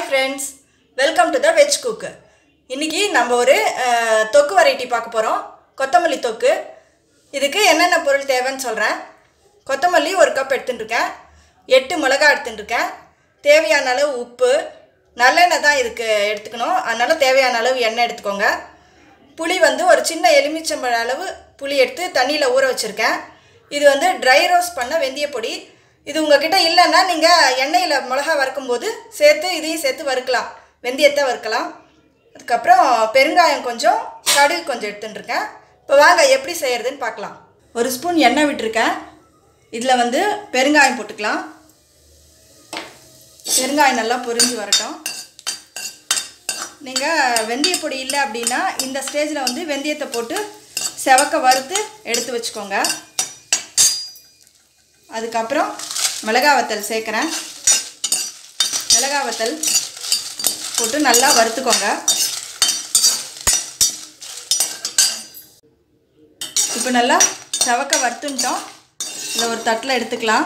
friends welcome to the veg cook இன்றைக்கி நம்ம ஒரு அஹ், தொக்கு வெரைட்டி பார்க்க போகிறோம் கொத்தமல்லி தொக்கு இதுக்கு என்னென்ன பொருள் தேவைன்னு சொல்கிறேன் கொத்தமல்லி ஒரு கப் எடுத்துட்டுருக்கேன் எட்டு மிளகா எடுத்துட்டுருக்கேன் தேவையான அளவு உப்பு நல்லெண்ணெய் தான் இதுக்கு எடுத்துக்கணும் அதனால் தேவையான அளவு எண்ணெய் எடுத்துக்கோங்க புளி வந்து ஒரு சின்ன எலுமிச்சம்பழ அளவு புளி எடுத்து தண்ணியில் ஊற வச்சுருக்கேன் இது வந்து ட்ரை ரோஸ்ட் பண்ண வெந்தய பொடி இது உங்ககிட்ட இல்லைன்னா நீங்கள் எண்ணெயில் மிளகா வறுக்கும்போது சேர்த்து இதையும் சேர்த்து வறுக்கலாம் வெந்தயத்தை வறுக்கலாம் அதுக்கப்புறம் பெருங்காயம் கொஞ்சம் கடுகு கொஞ்சம் எடுத்துட்டுருக்கேன் இப்போ வாங்க எப்படி செய்கிறதுன்னு பார்க்கலாம் ஒரு ஸ்பூன் எண்ணெய் விட்டுருக்கேன் இதில் வந்து பெருங்காயம் போட்டுக்கலாம் பெருங்காயம் நல்லா பொரிஞ்சு வரட்டும் நீங்கள் வெந்தய பொடி இல்லை அப்படின்னா இந்த ஸ்டேஜில் வந்து வெந்தயத்தை போட்டு செவக்க வறுத்து எடுத்து வச்சுக்கோங்க அதுக்கப்புறம் மிளகா வத்தல் சேர்க்குறேன் மிளகா வத்தல் போட்டு நல்லா வறுத்துக்கோங்க இப்போ நல்லா செவக்க வறுத்துட்டோம் இதை ஒரு தட்டில் எடுத்துக்கலாம்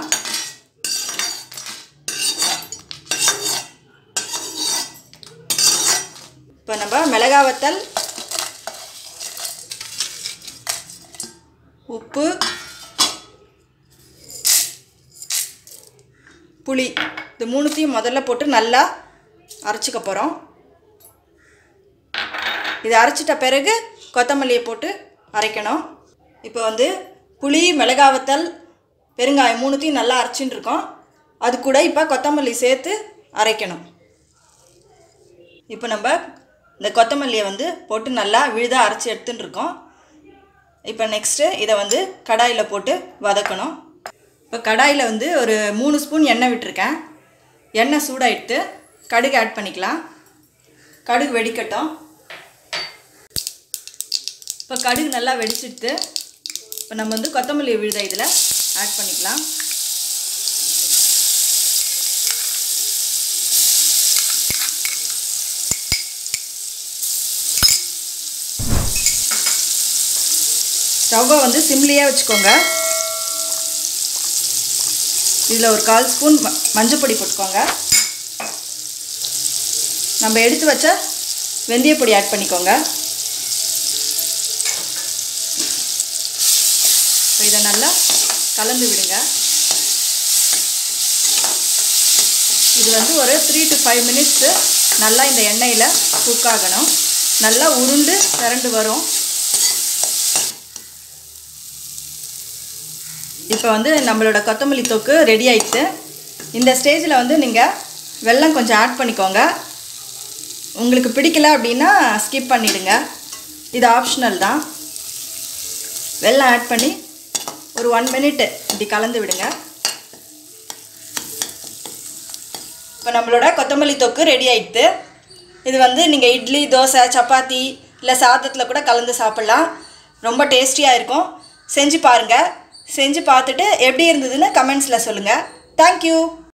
இப்போ நம்ம மிளகா வத்தல் உப்பு புளி இது மூணுத்தையும் முதல்ல போட்டு நல்லா அரைச்சிக்க போகிறோம் இது அரைச்சிட்ட பிறகு கொத்தமல்லியை போட்டு அரைக்கணும் இப்போ வந்து புளி மிளகாவத்தல் பெருங்காயம் மூணுத்தையும் நல்லா அரைச்சின்னு இருக்கோம் அது கூட இப்போ கொத்தமல்லி சேர்த்து அரைக்கணும் இப்போ நம்ம இந்த கொத்தமல்லியை வந்து போட்டு நல்லா விழுதாக அரைச்சி எடுத்துன்னு இருக்கோம் இப்போ நெக்ஸ்ட்டு இதை வந்து கடாயில் போட்டு வதக்கணும் இப்போ கடாயில் வந்து ஒரு மூணு ஸ்பூன் எண்ணெய் விட்டுருக்கேன் எண்ணெய் சூடாயிட்டு கடுகு ஆட் பண்ணிக்கலாம் கடுகு வெடிக்கட்டும் இப்போ கடுகு நல்லா வெடிச்சிட்டு இப்போ நம்ம வந்து கொத்தமல்லி விழுத இதில் ஆட் பண்ணிக்கலாம் ஸ்டவ்வை வந்து சிம்லியாக வச்சுக்கோங்க இதில் ஒரு கால் ஸ்பூன் ம மஞ்சப்பொடி போட்டுக்கோங்க நம்ம எடுத்து வச்ச வெந்தய பொடி ஆட் பண்ணிக்கோங்க இப்போ இதை நல்லா கலந்து விடுங்க இது வந்து ஒரு த்ரீ டு ஃபைவ் மினிட்ஸு நல்லா இந்த எண்ணெயில் குக் ஆகணும் நல்லா உருண்டு திரண்டு வரும் இப்போ வந்து நம்மளோட கொத்தமல்லி தொக்கு ரெடி ஆயிடுச்சு இந்த ஸ்டேஜில் வந்து நீங்கள் வெல்லம் கொஞ்சம் ஆட் பண்ணிக்கோங்க உங்களுக்கு பிடிக்கல அப்படின்னா ஸ்கிப் பண்ணிடுங்க இது ஆப்ஷனல் தான் வெல்லம் ஆட் பண்ணி ஒரு ஒன் மினிட் இப்படி கலந்து விடுங்க இப்போ நம்மளோட கொத்தமல்லி தொக்கு ரெடி ஆயிடுது இது வந்து நீங்கள் இட்லி தோசை சப்பாத்தி இல்லை சாதத்தில் கூட கலந்து சாப்பிட்லாம் ரொம்ப டேஸ்டியாக இருக்கும் செஞ்சு பாருங்கள் செஞ்சு பார்த்துட்டு எப்படி இருந்ததுன்னு கமெண்ட்ஸில் சொல்லுங்கள் தேங்க்யூ